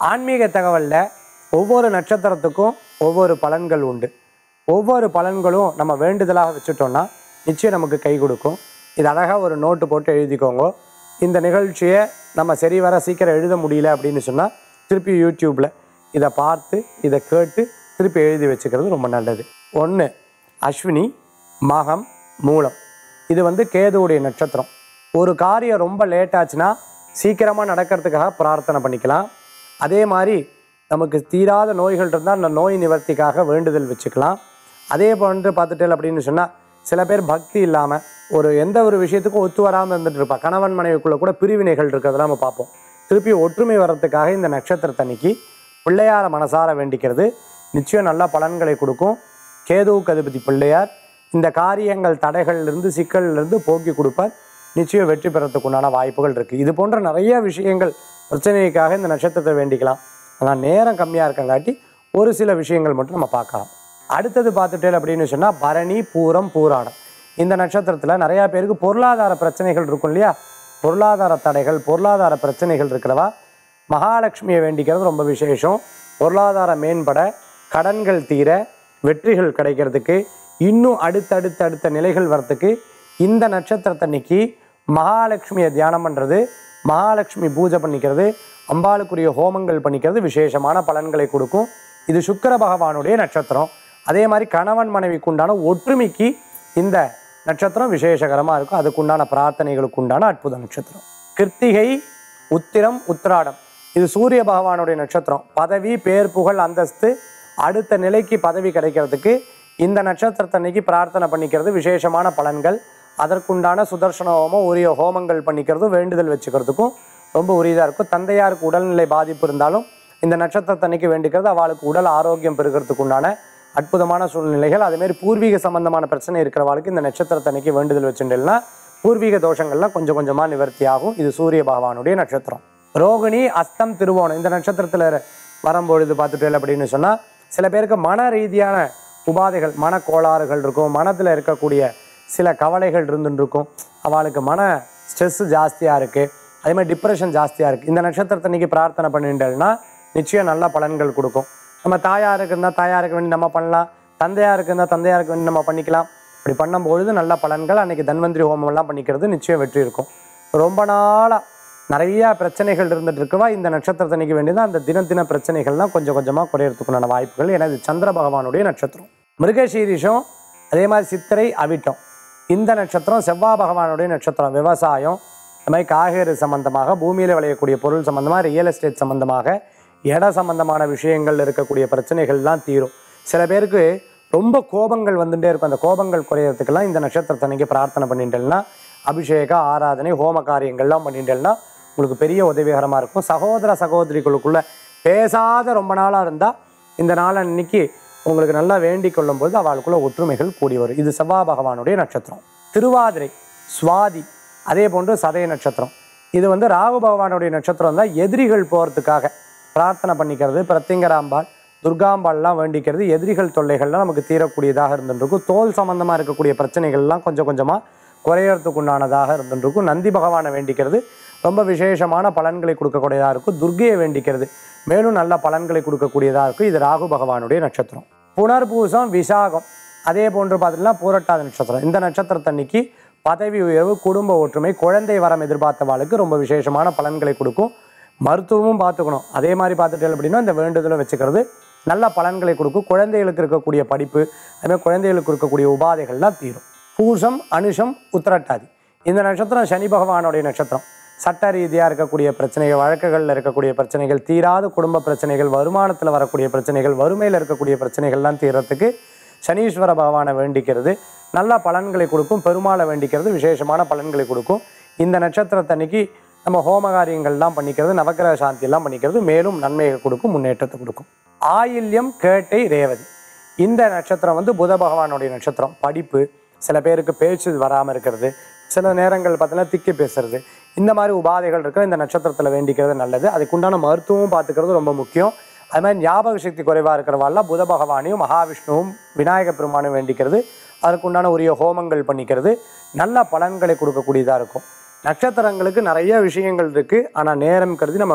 ஆன்மீக தகவலில் ஒவ்வொரு நட்சத்திரத்துக்கும் ஒவ்வொரு பலன்கள் உண்டு ஒவ்வொரு பலன்களும் நம்ம வேண்டுதலாக வச்சுட்டோம்னா நிச்சயம் நமக்கு கை கொடுக்கும் இது அழகாக ஒரு நோட்டு போட்டு எழுதிக்கோங்க இந்த நிகழ்ச்சியை நம்ம சரிவர சீக்கிரம் எழுத முடியல அப்படின்னு சொன்னால் திருப்பி யூடியூப்பில் இதை பார்த்து இதை கேட்டு திருப்பி எழுதி வச்சுக்கிறது ரொம்ப நல்லது ஒன்று அஸ்வினி மகம் மூலம் இது வந்து கேதுவுடைய நட்சத்திரம் ஒரு காரியம் ரொம்ப லேட் ஆச்சுன்னா சீக்கிரமாக நடக்கிறதுக்காக பிரார்த்தனை பண்ணிக்கலாம் அதே மாதிரி நமக்கு தீராத நோய்கள் இருந்தால் அந்த நோய் நிவர்த்திக்காக வேண்டுதல் வச்சுக்கலாம் அதே போன்று பார்த்துட்டேன் அப்படின்னு சொன்னால் சில பேர் பக்தி இல்லாமல் ஒரு எந்த ஒரு விஷயத்துக்கும் ஒத்து வராமல் இருந்துட்டு இருப்பா கணவன் மனைவிக்குள்ளே கூட பிரிவினைகள் இருக்கிறதெல்லாம் நம்ம பார்ப்போம் திருப்பி ஒற்றுமை வர்றதுக்காக இந்த நட்சத்திரத்தன்னைக்கு பிள்ளையார மனசார வேண்டிக்கிறது நிச்சயம் நல்ல பலன்களை கொடுக்கும் கேதுவுக்கு அதிபதி பிள்ளையார் இந்த காரியங்கள் தடைகள்லேருந்து சிக்கல்லேருந்து போக்கி கொடுப்பார் நிச்சயம் வெற்றி பெறத்துக்கு உண்டான வாய்ப்புகள் இருக்குது இது போன்ற நிறைய விஷயங்கள் பிரச்சனைக்காக இந்த நட்சத்திரத்தை வேண்டிக்கலாம் ஆனால் நேரம் கம்மியாக இருக்கங்காட்டி ஒரு சில விஷயங்கள் மட்டும் நம்ம பார்க்கலாம் அடுத்தது பார்த்துட்டேன் அப்படின்னு சொன்னால் பரணி பூரம் பூராடம் இந்த நட்சத்திரத்தில் நிறையா பேருக்கு பொருளாதார பிரச்சனைகள் இருக்கும் இல்லையா பொருளாதார தடைகள் பொருளாதார பிரச்சனைகள் இருக்கிறவா மகாலட்சுமியை வேண்டிக்கிறது ரொம்ப விசேஷம் பொருளாதார மேம்பட கடன்கள் தீர வெற்றிகள் கிடைக்கிறதுக்கு இன்னும் அடுத்தடுத்த அடுத்த நிலைகள் வரத்துக்கு இந்த நட்சத்திரத்தன்னைக்கு மகாலட்சுமியை தியானம் பண்ணுறது மகாலட்சுமி பூஜை பண்ணிக்கிறது அம்பாளுக்குரிய ஹோமங்கள் பண்ணிக்கிறது விசேஷமான பலன்களை கொடுக்கும் இது சுக்கிர பகவானுடைய நட்சத்திரம் அதே மாதிரி கணவன் மனைவிக்கு உண்டான ஒற்றுமைக்கு இந்த நட்சத்திரம் விசேஷகரமாக இருக்கும் அதுக்குண்டான பிரார்த்தனைகளுக்கு உண்டான அற்புத நட்சத்திரம் கிருத்திகை உத்திரம் உத்திராடம் இது சூரிய பகவானுடைய நட்சத்திரம் பதவி பேர் புகழ் அந்தஸ்து அடுத்த நிலைக்கு பதவி கிடைக்கிறதுக்கு இந்த நட்சத்திரத்தன்னைக்கு பிரார்த்தனை பண்ணிக்கிறது விசேஷமான பலன்கள் அதற்குண்டான சுதர்சன ஹோமம் உரிய ஹோமங்கள் பண்ணிக்கிறதும் வேண்டுதல் வச்சுக்கிறதுக்கும் ரொம்ப உரியதாக இருக்கும் தந்தையாருக்கு உடல்நிலை பாதிப்பு இருந்தாலும் இந்த நட்சத்திரத்தன்னைக்கு வேண்டிக்கிறது அவளுக்கு உடல் ஆரோக்கியம் பெருகிறதுக்கு உண்டான அற்புதமான சூழ்நிலைகள் அதேமாரி பூர்வீக சம்பந்தமான பிரச்சனை இருக்கிறவாளுக்கு இந்த நட்சத்திரத்தன்னைக்கு வேண்டுதல் வச்சுட்டேன்னா பூர்வீக தோஷங்கள்லாம் கொஞ்சம் கொஞ்சமாக நிவர்த்தி ஆகும் இது சூரிய பகவானுடைய நட்சத்திரம் ரோகிணி அஸ்தம் திருவோணம் இந்த நட்சத்திரத்தில் வரும்பொழுது பார்த்துட்டு அப்படின்னு சொன்னால் சில பேருக்கு மன ரீதியான உபாதைகள் மன கோளாறுகள் இருக்கும் மனத்தில் இருக்கக்கூடிய சில கவலைகள் இருந்துட்டு இருக்கும் அவளுக்கு மன ஸ்ட்ரெஸ் ஜாஸ்தியாக இருக்குது அதே மாதிரி டிப்ரெஷன் ஜாஸ்தியாக இருக்குது இந்த நட்சத்திரத்தன்னைக்கு பிரார்த்தனை பண்ணிட்டேன்னா நிச்சயம் நல்ல பலன்கள் கொடுக்கும் நம்ம தாயாருக்கு இருந்தால் தாயாருக்கு வேண்டி நம்ம பண்ணலாம் தந்தையாருக்கு இருந்தால் தந்தையாருக்கு வேண்டி நம்ம பண்ணிக்கலாம் இப்படி பண்ணும்பொழுது நல்ல பலன்கள் அன்னைக்கு தன்வந்திரி ஹோமம் எல்லாம் பண்ணிக்கிறது நிச்சயம் வெற்றி இருக்கும் ரொம்ப நாளாக நிறைய பிரச்சனைகள் இருந்துட்டு இருக்கவா இந்த நட்சத்திரத்தன்னைக்கு வேண்டியது அந்த தின தின பிரச்சனைகள்லாம் கொஞ்சம் கொஞ்சமாக குறையறதுக்குண்டான வாய்ப்புகள் ஏன்னா இது சந்திர பகவானுடைய நட்சத்திரம் மிருகசீரிஷம் அதே மாதிரி சித்திரை அவிட்டம் இந்த நட்சத்திரம் செவ்வாய் பகவானுடைய நட்சத்திரம் விவசாயம் இந்த மாதிரி காய்கறி சம்பந்தமாக பூமியில் விளையக்கூடிய பொருள் சம்பந்தமாக ரியல் எஸ்டேட் சம்பந்தமாக இட சம்பந்தமான விஷயங்கள் இருக்கக்கூடிய பிரச்சனைகள்லாம் தீரும் சில பேருக்கு ரொம்ப கோபங்கள் வந்துட்டே இருக்கும் அந்த கோபங்கள் குறையறதுக்கெல்லாம் இந்த நட்சத்திரத்தன்னைக்கு பிரார்த்தனை பண்ணிட்டேன்னா அபிஷேக ஆராதனை ஹோம காரியங்கள்லாம் பண்ணிட்டேன்னா உங்களுக்கு பெரிய உதவிகரமாக இருக்கும் சகோதர சகோதரிகளுக்குள்ள பேசாத ரொம்ப நாளாக இருந்தால் இந்த நாள் அன்னைக்கு உங்களுக்கு நல்லா வேண்டிக் கொள்ளும்போது அவளுக்குள்ள ஒற்றுமைகள் கூடி வரும் இது செவ்வாய் பகவானுடைய நட்சத்திரம் திருவாதிரை சுவாதி அதே போன்று சதய நட்சத்திரம் இது வந்து ராகு பகவானுடைய நட்சத்திரம் தான் எதிரிகள் போகிறதுக்காக பிரார்த்தனை பண்ணிக்கிறது பிரத்திங்கராம்பாள் துர்காம்பாள்லாம் வேண்டிக்கிறது எதிரிகள் தொல்லைகள்லாம் நமக்கு தீரக்கூடியதாக இருந்துருக்கும் தோல் சம்பந்தமாக இருக்கக்கூடிய பிரச்சனைகள்லாம் கொஞ்சம் கொஞ்சமாக குறையறதுக்கு உண்டானதாக இருந்துருக்கும் நந்தி பகவானை வேண்டிக்கிறது ரொம்ப விசேஷமான பலன்களை கொடுக்கக்கூடியதாக இருக்கும் துர்கையை வேண்டிக்கிறது மேலும் நல்ல பலன்களை கொடுக்கக்கூடியதாக இருக்கும் இது ராகு பகவானுடைய நட்சத்திரம் புனர்பூசம் விசாகம் அதே போன்று பார்த்தீங்கன்னா பூரட்டாத நட்சத்திரம் இந்த நட்சத்திரத்தன்னைக்கு பதவி உயர்வு குடும்ப ஒற்றுமை குழந்தை வரம் எதிர்பார்த்தவாளுக்கு ரொம்ப விசேஷமான பலன்களை கொடுக்கும் மருத்துவமும் பார்த்துக்கணும் அதே மாதிரி பார்த்துட்டேன் அப்படின்னா இந்த வேண்டுதலும் வச்சுக்கிறது நல்ல பலன்களை கொடுக்கும் குழந்தைகளுக்கு இருக்கக்கூடிய படிப்பு அதுமாதிரி குழந்தைகளுக்கு இருக்கக்கூடிய உபாதைகள்லாம் தீரும் பூசம் அனுஷம் உத்திரட்டாதி இந்த நட்சத்திரம் சனி பகவானுடைய நட்சத்திரம் சட்ட ரீதியாக இருக்கக்கூடிய பிரச்சனைகள் வழக்குகளில் இருக்கக்கூடிய பிரச்சனைகள் தீராத குடும்ப பிரச்சனைகள் வருமானத்தில் வரக்கூடிய பிரச்சனைகள் வறுமையில் இருக்கக்கூடிய பிரச்சனைகள்லாம் தீர்றதுக்கு சனீஸ்வர பகவானை வேண்டிக்கிறது நல்ல பலன்களை கொடுக்கும் பெருமாளை வேண்டிக்கிறது விசேஷமான பலன்களை கொடுக்கும் இந்த நட்சத்திரத்தன்னைக்கு நம்ம ஹோம காரியங்கள்லாம் பண்ணிக்கிறது நவக்கிரக சாந்தி எல்லாம் பண்ணிக்கிறது மேலும் நன்மையை கொடுக்கும் முன்னேற்றத்தை கொடுக்கும் ஆயில்யம் கேட்டை ரேவதி இந்த நட்சத்திரம் வந்து புத பகவானுடைய நட்சத்திரம் படிப்பு சில பேருக்கு பேச்சு வராமல் இருக்கிறது சில நேரங்கள் பார்த்தீங்கன்னா திக்கி பேசுறது இந்த மாதிரி உபாதைகள் இருக்கிற இந்த நட்சத்திரத்தில் வேண்டிக்கிறது நல்லது அதுக்குண்டான மருத்துவமும் பார்த்துக்கிறது ரொம்ப முக்கியம் அது மாதிரி ஞாபக சக்தி குறைவாக இருக்கிறவாள்லாம் புத பகவானையும் மகாவிஷ்ணுவும் விநாயக பெருமானும் வேண்டிக்கிறது அதுக்குண்டான உரிய ஹோமங்கள் பண்ணிக்கிறது நல்ல பலன்களை கொடுக்கக்கூடியதாக இருக்கும் நட்சத்திரங்களுக்கு நிறைய விஷயங்கள் இருக்குது ஆனால் நேரம் கருதி நம்ம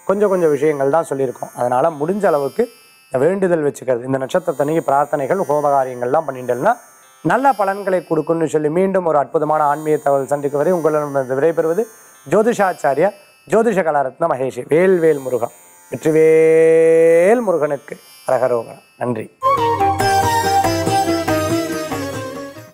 கொஞ்சம் கொஞ்சம் விஷயங்கள் தான் சொல்லியிருக்கோம் அதனால் முடிஞ்ச அளவுக்கு இந்த வேண்டுதல் வச்சுக்கிறது இந்த நட்சத்திரத்தன்னைக்கு பிரார்த்தனைகள் ஹோமகாரியங்கள்லாம் பண்ணிட்டேன்னா நல்ல பலன்களை கொடுக்கும்னு சொல்லி மீண்டும் ஒரு அற்புதமான ஆன்மீக தகவல் சந்திக்கும் வரை உங்களிடம் விடைபெறுவது ஜோதிஷாச்சாரியா ஜோதிஷ கலாரத்ன மகேஷ் வேல் வேல் முருகன் வெற்றிவேல் முருகனுக்கு அரகரோகா நன்றி